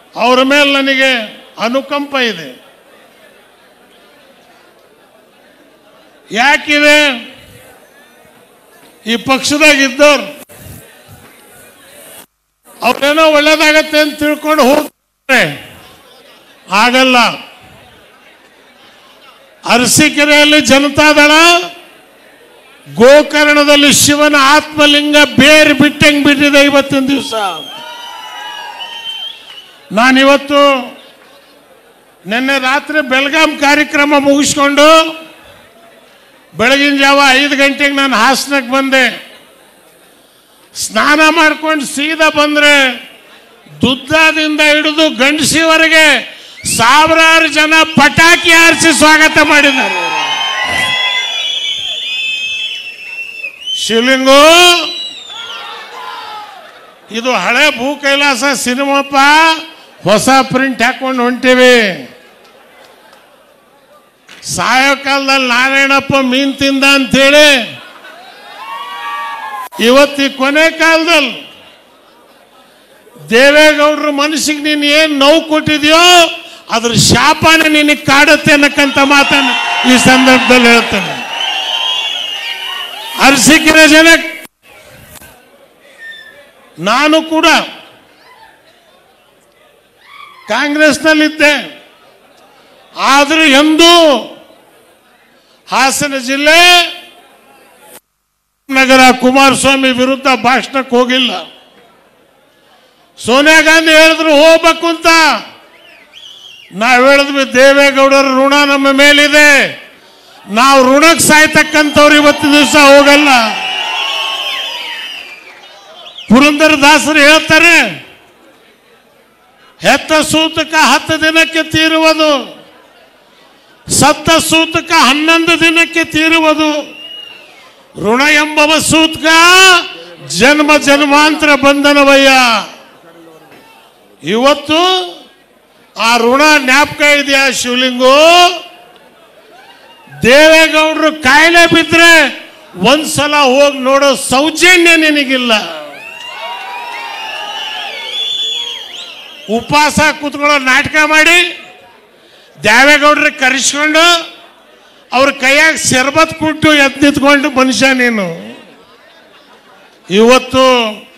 ಅವರ ಮೇಲೆ ನನಗೆ ಅನುಕಂಪ ಇದೆ ಯಾಕಿದೆ ಈ ಪಕ್ಷದಾಗ ಇದ್ದವ್ರು ಅವ್ರೇನೋ ಒಳ್ಳೇದಾಗತ್ತೆ ಅಂತ ತಿಳ್ಕೊಂಡು ಹೋಗ್ತಾರೆ ಆಗಲ್ಲ ಅರಸೀಕೆರೆಯಲ್ಲಿ ಜನತಾದಳ ಗೋಕರ್ಣದಲ್ಲಿ ಶಿವನ ಆತ್ಮಲಿಂಗ ಬೇರು ಬಿಟ್ಟಂಗೆ ಬಿಟ್ಟಿದೆ ಇವತ್ತಿನ ದಿವಸ ನಾನಿವತ್ತು ನಿನ್ನೆ ರಾತ್ರಿ ಬೆಳಗಾಂ ಕಾರ್ಯಕ್ರಮ ಮುಗಿಸ್ಕೊಂಡು ಬೆಳಗಿನ ಜಾವ ಐದು ಗಂಟೆಗೆ ನಾನು ಹಾಸನಕ್ಕೆ ಬಂದೆ ಸ್ನಾನ ಮಾಡ್ಕೊಂಡು ಸೀದಾ ಬಂದ್ರೆ ದುದ್ದದಿಂದ ಹಿಡಿದು ಗಂಡಸಿವರೆಗೆ ಸಾವಿರಾರು ಜನ ಪಟಾಕಿ ಹಾರಿಸಿ ಸ್ವಾಗತ ಮಾಡಿದ್ದಾರೆ ಶಿವಲಿಂಗು ಇದು ಹಳೆ ಭೂ ಕೈಲಾಸ ಸಿನಿಮಾಪ್ಪ ಹೊಸ ಪ್ರಿಂಟ್ ಹಾಕೊಂಡು ಹೊಂಟಿವಿ ಸಾಯೋ ಕಾಲದಲ್ಲಿ ನಾರಾಯಣಪ್ಪ ಮೀನ್ ತಿಂದ ಅಂತೇಳಿ ಇವತ್ತಿ ಕೊನೆ ಕಾಲದಲ್ಲಿ ದೇವೇಗೌಡರ ಮನಸ್ಸಿಗೆ ನೀನು ಏನು ನೋವು ಕೊಟ್ಟಿದ್ಯೋ ಅದ್ರ ಶಾಪನ ನಿನಗೆ ಕಾಡುತ್ತೆ ಅನ್ನಕ್ಕಂತ ಮಾತನ್ನು ಈ ಸಂದರ್ಭದಲ್ಲಿ ಹೇಳ್ತೇನೆ ಅರಸಿಕೆರೆ ಜನ ನಾನು ಕೂಡ ಕಾಂಗ್ರೆಸ್ನಲ್ಲಿದ್ದೆ ಆದರೂ ಎಂದೂ ಹಾಸನ ಜಿಲ್ಲೆ ನಗರ ಕುಮಾರಸ್ವಾಮಿ ವಿರುದ್ಧ ಭಾಷಣಕ್ಕೆ ಹೋಗಿಲ್ಲ ಸೋನಿಯಾ ಗಾಂಧಿ ಹೇಳಿದ್ರು ಹೋಗ್ಬೇಕು ಅಂತ ನಾವು ಹೇಳಿದ್ವಿ ದೇವೇಗೌಡರ ಋಣ ನಮ್ಮ ಮೇಲಿದೆ ನಾವು ಋಣಕ್ಕೆ ಸಾಯ್ತಕ್ಕಂಥವ್ರು ಇವತ್ತಿನ ದಿವಸ ಹೋಗಲ್ಲ ಪುರಂದರ ದಾಸರು ಹೇಳ್ತಾರೆ ಹೆತ್ತ ಸೂತಕ ಹತ್ತು ದಿನಕ್ಕೆ ತೀರುವುದು ಸತ್ತ ಸೂತಕ ಹನ್ನೊಂದು ದಿನಕ್ಕೆ ತೀರುವುದು ಋಣ ಎಂಬವ ಸೂತಕ ಜನ್ಮ ಜನ್ಮಾಂತರ ಬಂಧನವಯ್ಯ ಇವತ್ತು ಆ ಋಣ ಜ್ಞಾಪಕ ಇದೆಯಾ ಶಿವಲಿಂಗು ದೇವೇಗೌಡರು ಕಾಯಿಲೆ ಬಿದ್ರೆ ಒಂದ್ಸಲ ಹೋಗಿ ನೋಡೋ ಸೌಜನ್ಯ ನಿನಗಿಲ್ಲ ಉಪವಾಸ ಕೂತ್ಕೊಳ್ಳೋ ನಾಟಕ ಮಾಡಿ ದೇವೇಗೌಡರಿಗೆ ಕರೆಸ್ಕೊಂಡು ಅವ್ರ ಕೈಯಾಗ ಶರ್ಬತ್ ಕೊಟ್ಟು ಎದ್ದು ನಿಂತ್ಕೊಂಡು ಮನುಷ್ಯ ನೀನು ಇವತ್ತು